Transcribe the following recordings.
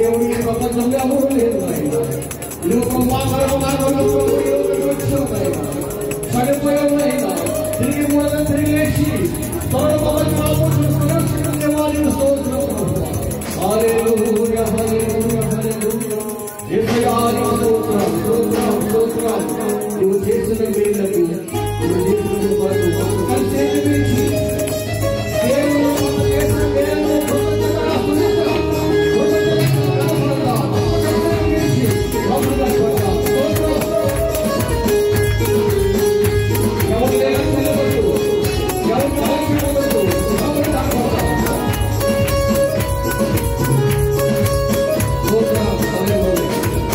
దేవుడికి ప్రపంచంలో ఎవరు లేదు ఆయన ఈ లోకం మాత్రం మార్గంలో ఈ లోకం వచ్చావు ఆయన పడిపోయి ఉన్నాయినా తిరిగి మూడగా తిరిగి లేచి త్వరలో మొదటి రాబోతున్న సురక్షిత వారిని స్తోత్రం హల్లెలూయా హల్లెలూయా హల్లెలూయా యేసయ్యా నీకు స్తోత్రం స్తోత్రం స్తోత్రం నువ్వు చేసిన మేలకు నువ్వు చేసిన కృపకు కలిసి ఏకీభవించి దేవుడు మనకు చేసిన మేలును కృతజ్ఞతగా స్తుతిద్దాం. కృతజ్ఞతగా స్తుతిద్దాం. కృతజ్ఞతగా స్తుతించి ప్రభువుగా కొడదాం. స్తోత్రం. ఎవరు లేని నిలబడు. ఎవరు కాల్చి ఉండదు. ఎవరు దాక్కోవద్దు. స్తోత్రం. హల్లెలూయా.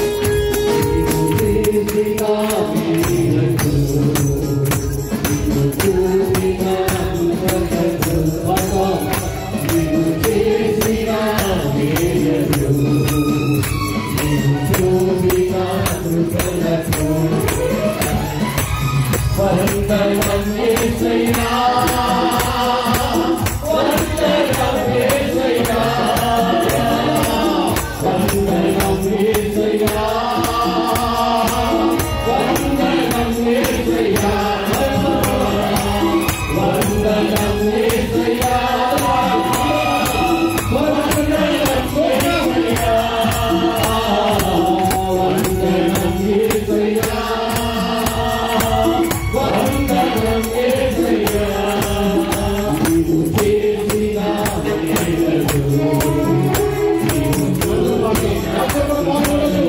నీవు చేసిన మేలకు నీవు చూపిన కృపకు పరమం. నీవు చేసిన మేలకు నీవు చూపిన కృపలకు వందనం యేసయ్యా వందనం యేసయ్యా వందనం యేసయ్యా వందనం యేసయ్యా వందనం యేసయ్యా వందనం యేసయ్యా వందనం యేసయ్యా వందనం యేసయ్యా నీవు చేసిన మేలకు నీవు చూపిన కృపకు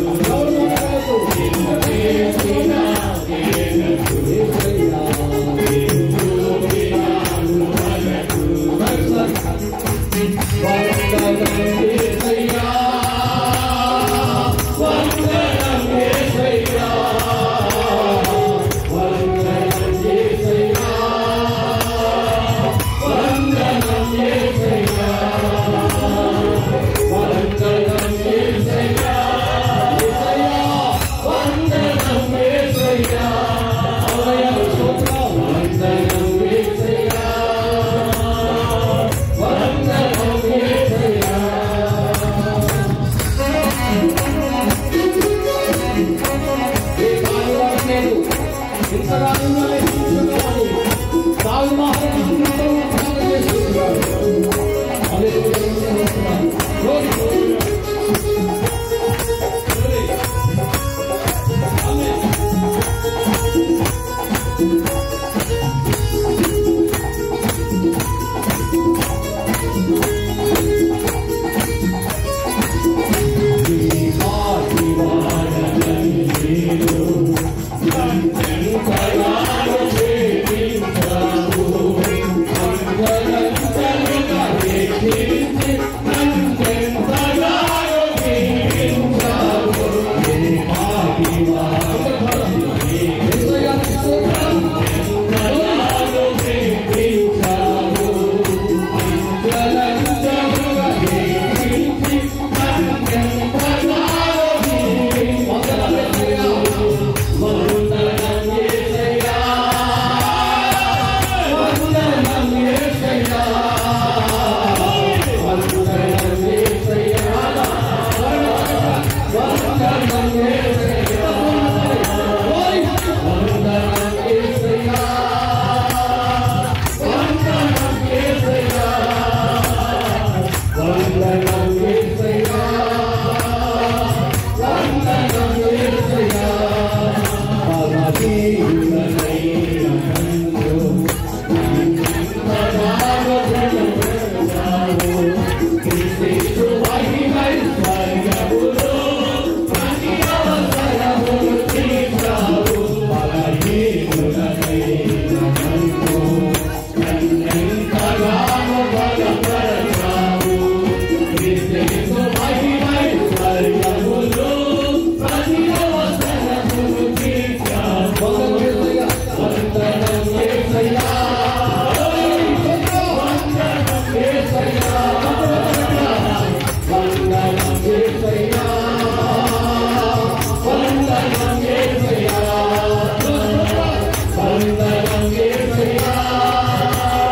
నీవు చేసిన మేలకు యేసయ్యా నీవు చూపిన కృపకు వందనం యేసయ్యా వందనం యేసయ్యా వందనం యేసయ్యా వందనం యేసయ్యా వందనం యేసయ్యా యేసయ్యా వందనం యేసయ్యా అవయ స్తోత్రం వందనం యేసయ్యా వందనం యేసయ్యా ఏ కారణం లేదు ఇంతకాలంలోనే చూస్తున్నాను తాగు మహారాజు చేస్తున్నాడు అదే చేస్తున్నాను రోజు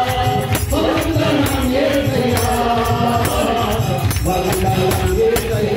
వందనం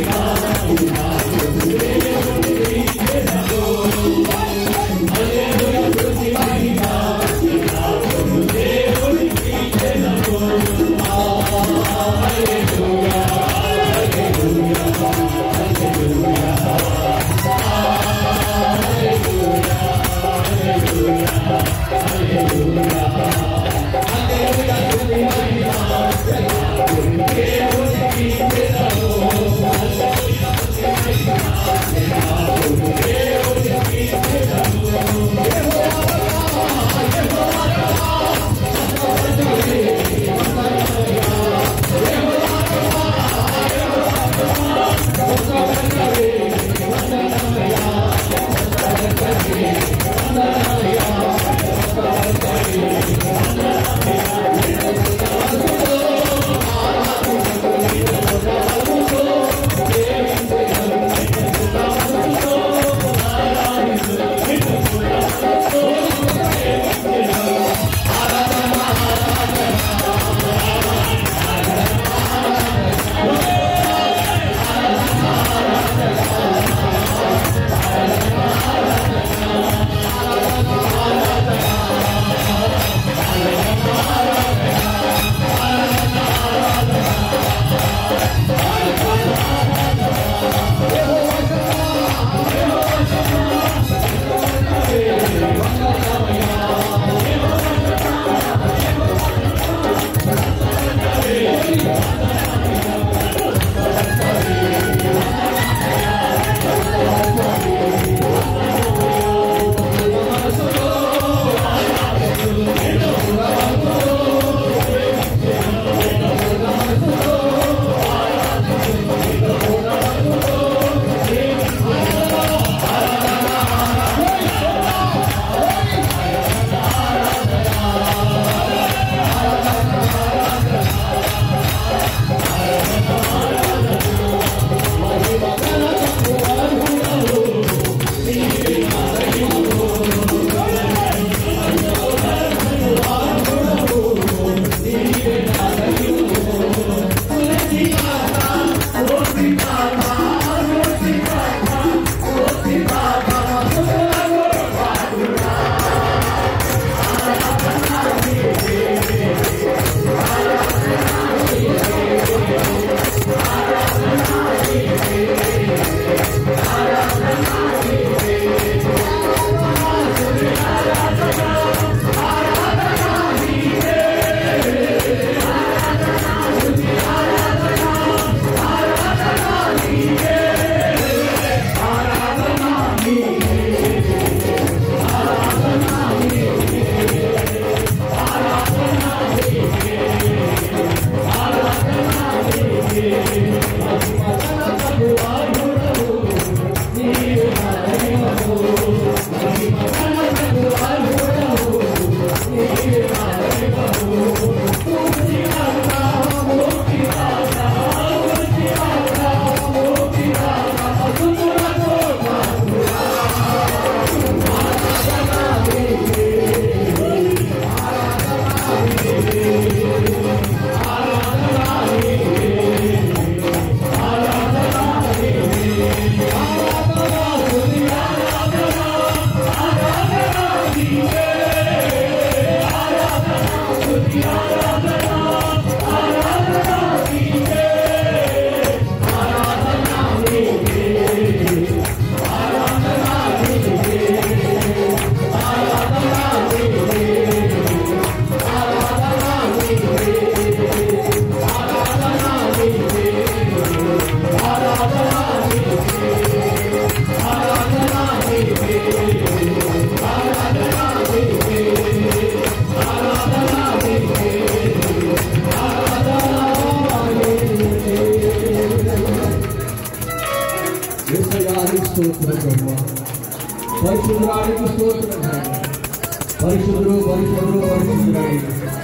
యేసయ్యానికి స్తోత్రం ప్రభువా. పరిశుద్ధురానికి స్తోత్రం నాయనా. పరిశుద్ధుడు పరిశుద్ధుడు పరిశుద్ధుడై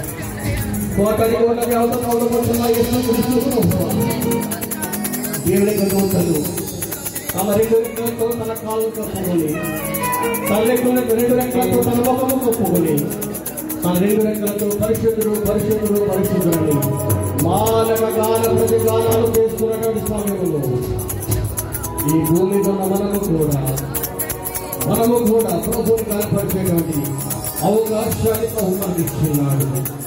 కోటని కోటని అవతల పడుతున్న యేసు క్రీస్తు దేవుని గౌతలు తమ రెండు రెక్కలతో తన కాళ్ళు కప్పుకొని తన రెక్కలకు రెండు రెక్కలతో తన ముఖము కప్పుకొని తన రెండు రెక్కలతో పరిశుద్ధుడు పరిశుద్ధుడు పరిశుద్ధుడని మానవ గాన ప్రతిగానాలు చేస్తున్నటువంటి సమయంలో ఈ భూమి మీద ఉన్న మనము కూడా మనము కూడా ప్రభుని కనపరిచేటువంటి అవకాశాన్ని ప్రభు మనకి ఇస్తున్నాడు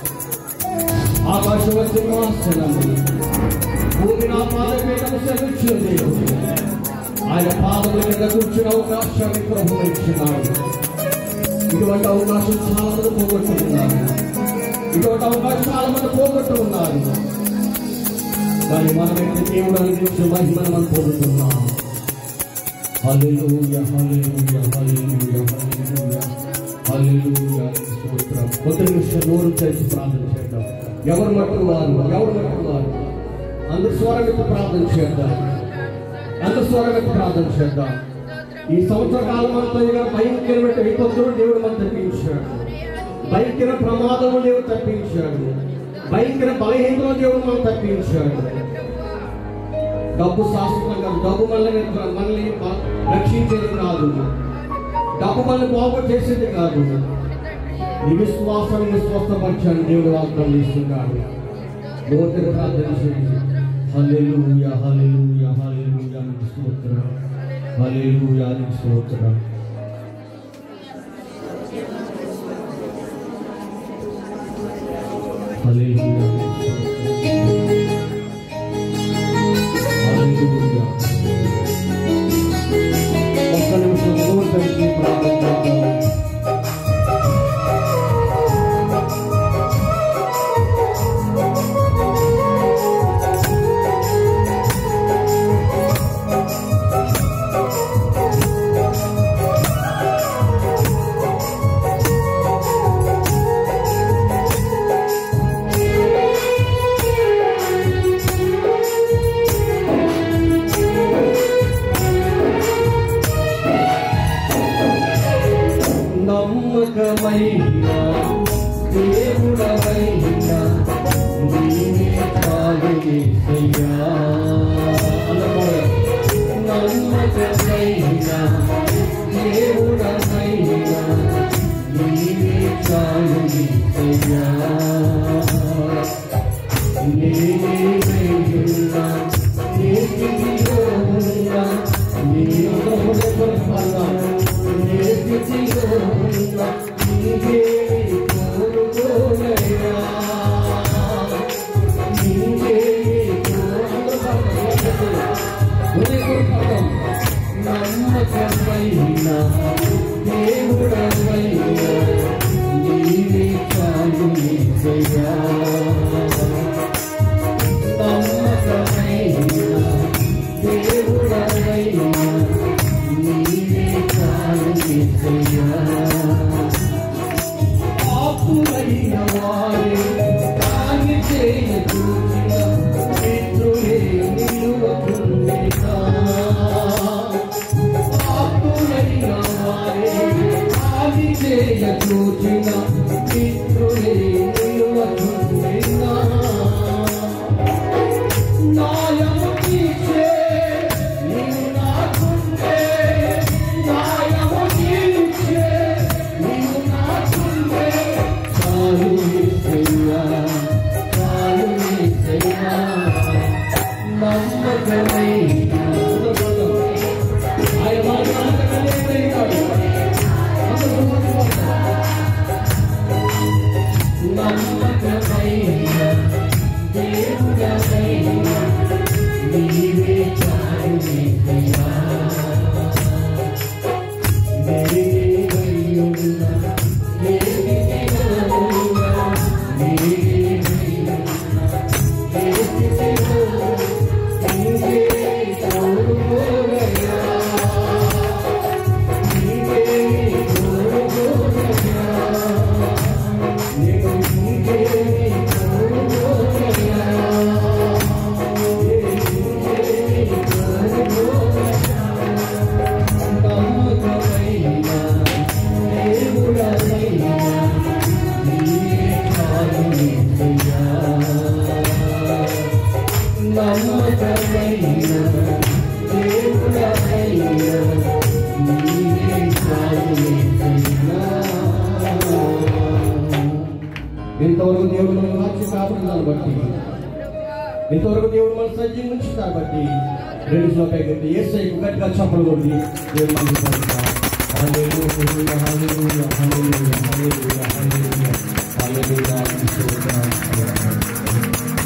ఆకాశం సింహాసనము భూమి నా పాదపీఠము సెలవిచ్చిన దేవుడు ఆయన పాదముల కింద కూర్చున్న అవకాశాన్ని ప్రభు ఇచ్చినాడు ఇటువంటి అవకాశం చాలా మంది పోగొట్టుకున్నారు ఇటువంటి అవకాశం చాలా మంది పోగొట్టుకున్నారు కానీ మనమైతే దేవుడు అందించే మహిమను మనం పొందుతున్నాం హల్లెలూయా హల్లెలూయా హల్లెలూయా హల్లెలూయా హల్లెలూయా స్తోత్రం కొత్త నిమిషం నోరు తెరిచి ప్రార్థన చేద్దాం ఎవరు మట్టు వారు ఎవరు మట్టు వారు అందరు స్వరమెత్తి ప్రార్థన చేద్దాం అందరు స్వరమెత్తి ప్రార్థన చేద్దాం ఈ సంవత్సర కాలం అంతా ఇక భయంకరమైన విపత్తులు దేవుడు మనం తప్పించాడు భయంకర ప్రమాదము దేవుడు తప్పించాడు భయంకర బలహీనతలు దేవుడు మనం తప్పించాడు డబ్బు శాశ్వతం కాదు డబ్బు మనల్ని మనల్ని మ- రక్షించేది కాదు డబ్బు మనల్ని బాగు చేసేది కాదు నీ విశ్వాసాన్ని స్వస్థపరచాలని దేవుడు వాగ్దానం ఇస్తున్నాడు నోటిని ప్రార్థన చేయండి హల్లెలూయా హల్లెలూయా హల్లెలూయా నీకు స్తోత్రం హల్లెలూయా నీకు స్తోత్రం హల్లెలూయా హల్లెలూయా ఒక్క నిమిషం నోరు తెరిచి ప్రార్థన చేద్దాం. నమ్మకమైన దేవుడమైన నీవే చాలు యేసయ్యా. అన్నమాట. నమ్మకమైన దేవుడమైన నీవే చాలు యేసయ్యా. నేనే వెయ్యున్నా, నీ స్థితిలో ఉన్నా, నీ అనుభవం పల్లా, నీ స్థితిలో ఉన్నా, నీవే కోరుకోనయ్యా. నీవే కోరుకోనయ్యా. ఉదయపూర్వకం నమ్మకమైన దేవుడమైన నీవే చాలు యేసయ్యా. నమ్మకమైన దేవుడమైన నీవే చాలు యేసయ్యా. ఆపులైన వారే దాన్ని చేయకూచిన మిత్రులే నిలువకుండేనా. ఆపులైన వారే దాన్ని చేయకూచిన మిత్రులే నిలువకుండేనా. న్యాయము తీర్చే నీవు నాకుండే. న్యాయము తీర్చే నీవు నాకుండే. చాలు యేసయ్యా, చాలు యేసయ్యా. నమ్మకమైన ఆయన మాట నమ్మకమైనవాడు. అందరూ నమ్మకమైన నమ్మకమైన దేవుడమైన నీవే చాలు యేసయ్యా. దేవయ్యున్న, దేవిదేవున్న, దేవయ్యున్న, దేవిదేవున్న, నీవే తోడుకోగలరా. నీవే తోడుకోగలరా. నీవు నీవే తోడుకోగలరా. ఇంతవరకు దేవుడు వాక్య కాపులను బట్టి ఇంతవరకు దేవుడు మన సజ్జీ ఉంచుతారు బట్టి రెండు శ్లోకాయ గట్టి ఏ సైకు గట్టిగా చప్పలు కొట్టి దేవుడు మనకి హల్లెలూయా హల్లెలూయా హల్లెలూయా హల్లెలూయా హల్లెలూయా హల్లెలూయా హల్లెలూయా